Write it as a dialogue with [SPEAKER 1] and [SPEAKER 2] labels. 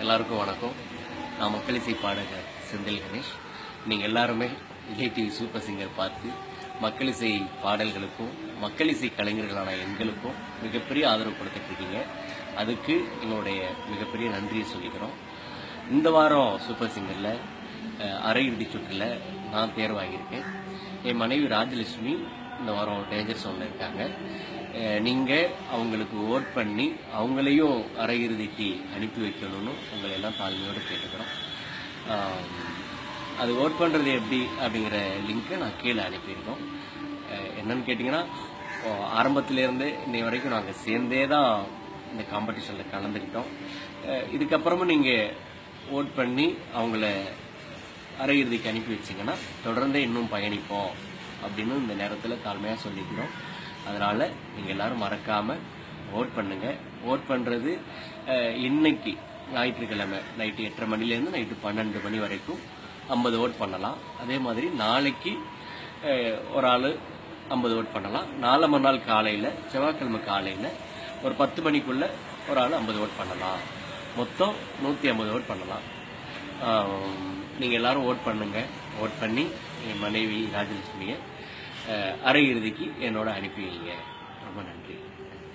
[SPEAKER 1] எல்லாருக்கும் வணக்கம் நான் மக்களிசை பாடகர் செந்தில் கணேஷ் நீங்கள் எல்லாருமே விஜய் டிவி சூப்பர் சிங்கர் பார்த்து மக்களிசை பாடல்களுக்கும் மக்களிசை கலைஞர்களான எங்களுக்கும் மிகப்பெரிய ஆதரவு கொடுத்துட்டு இருக்கீங்க அதுக்கு எங்களுடைய மிகப்பெரிய நன்றியை சொல்லிக்கிறோம் இந்த வாரம் சூப்பர் சிங்கரில் அரையிறுதி சுற்றில் நான் தேர்வாகியிருக்கேன் என் மனைவி ராஜலட்சுமி இந்த வாரம் டேஞ்சர் சோனில் இருக்காங்க அஹ் நீங்க அவங்களுக்கு ஓட் பண்ணி அவங்களையும் அரையிறுதிக்கு அனுப்பி வைக்கணும்னு உங்களை எல்லாம் தாழ்மையோடு கேட்டுக்கிறோம் ஆம், அது ஓட் பண்றது எப்படி அப்படிங்கிற லிங்கை நான் கீழே அனுப்பியிருக்கோம் அஹ் என்னன்னு கேட்டிங்கன்னா இப்போ ஆரம்பத்திலேருந்தே இன்னை வரைக்கும் நாங்கள் சேர்ந்தே தான் இந்த காம்படிஷனில் கலந்துக்கிட்டோம் அஹ் இதுக்கப்புறமும் நீங்கள் ஓட் பண்ணி அவங்கள அரையிறுதிக்கு அனுப்பி வச்சிங்கன்னா தொடர்ந்து இன்னும் பயணிப்போம் அப்படின்னு இந்த நேரத்தில் தாழ்மையாக சொல்லிக்கிறோம் அதனால் நீங்கள் எல்லாரும் மறக்காமல் ஓட் பண்ணுங்க ஓட் பண்ணுறது இன்னைக்கு ஞாயிற்றுக்கிழமை நைட்டு எட்டரை மணிலேருந்து நைட்டு பன்னெண்டு மணி வரைக்கும் ஐம்பது ஓட் பண்ணலாம் அதே மாதிரி நாளைக்கு அஹ், ஒரு ஆள் ஐம்பது ஓட் பண்ணலாம் நாளை மறுநாள் காலையில் செவ்வாய்க்கிழமை காலையில் ஒரு பத்து மணிக்குள்ளே ஒரு ஆள் ஐம்பது ஓட் பண்ணலாம் மொத்தம் நூற்றி ஐம்பது ஓட் பண்ணலாம் நீங்கள் எல்லாரும் ஓட் பண்ணுங்க ஓட் பண்ணி என் மனைவி ராஜலட்சுமியை அஹ், அரையிறுதிக்கு என்னோட அனுப்பி வைங்க ரொம்ப நன்றி